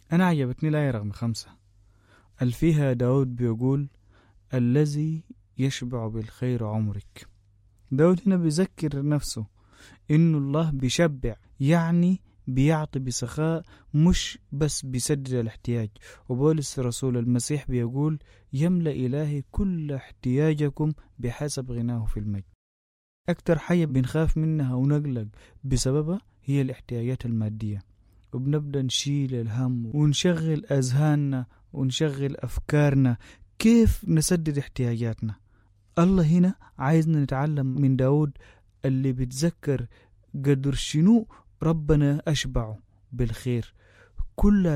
أنا عجبتني الآية رقم خمسة الفيها داود بيقول الذي يشبع بالخير عمرك داود هنا بيذكر نفسه إنه الله بيشبع يعني بيعطي بسخاء مش بس بيسدد الاحتياج وبولس رسول المسيح بيقول يملأ إلهي كل احتياجكم بحسب غناه في المجد أكتر حاجة بنخاف منها ونقلق بسببها هي الاحتياجات المادية وبنبدأ نشيل الهم ونشغل أذهاننا ونشغل أفكارنا كيف نسدد احتياجاتنا الله هنا عايزنا نتعلم من داود اللي بتذكر قدر شنو ربنا أشبعه بالخير كل